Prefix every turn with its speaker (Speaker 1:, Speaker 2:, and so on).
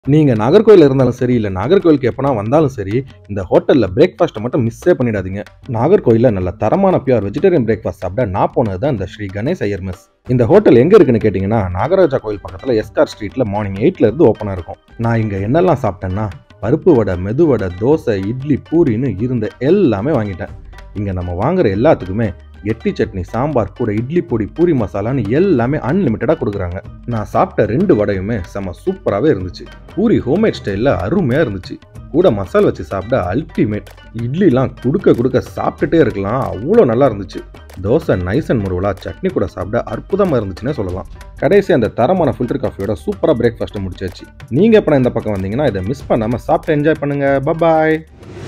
Speaker 1: நீங்கள் நாகர்கோயில் இருந்தாலும் சரி இல்லை நாகர்கோயிலுக்கு எப்போனா வந்தாலும் சரி இந்த ஹோட்டலில் பிரேக்ஃபாஸ்ட்டை மட்டும் மிஸ்ஸே பண்ணிடாதீங்க நாகர்கோயிலில் நல்ல தரமான பியூர் வெஜிடேரியன் பிரேக்ஃபாஸ்ட் சாப்பிட நான் போனது தான் இந்த ஸ்ரீ கணேஷ் ஐயர் மெஸ் இந்த ஹோட்டல் எங்கே இருக்குன்னு கேட்டிங்கன்னா நாகராஜா கோயில் பக்கத்தில் எஸ்கார் ஸ்ட்ரீட்டில் மார்னிங் எயிட்லேருந்து ஓப்பனாக இருக்கும் நான் இங்கே என்னெல்லாம் சாப்பிட்டேன்னா பருப்பு வடை மெது வடை தோசை இட்லி பூரின்னு இருந்த எல்லாமே வாங்கிட்டேன் இங்கே நம்ம வாங்குற எல்லாத்துக்குமே எட்டி சட்னி சாம்பார் கூட இட்லி பொடி பூரி மசாலான்னு எல்லாமே அன்லிமிட்டடாக கொடுக்குறாங்க நான் சாப்பிட்ட ரெண்டு வடையுமே செம சூப்பராகவே இருந்துச்சு பூரி ஹோம்மேட் ஸ்டைலில் அருமையாக இருந்துச்சு கூட மசால் வச்சு சாப்பிட அல்டிமேட் இட்லிலாம் கொடுக்க கொடுக்க சாப்பிட்டுட்டே இருக்கலாம் அவ்வளோ நல்லா இருந்துச்சு தோசை நைஸ் அண்ட் முருவலா சட்னி கூட சாப்பிட அற்புதமாக இருந்துச்சுன்னே சொல்லலாம் கடைசி அந்த தரமான ஃபில்டர் காஃபியோட சூப்பராக பிரேக்ஃபாஸ்ட்டை முடிச்சாச்சு நீங்கள் எப்போ இந்த பக்கம் வந்தீங்கன்னா இதை மிஸ் பண்ணாமல் சாப்பிட்டு என்ஜாய் பண்ணுங்கள் பபாய்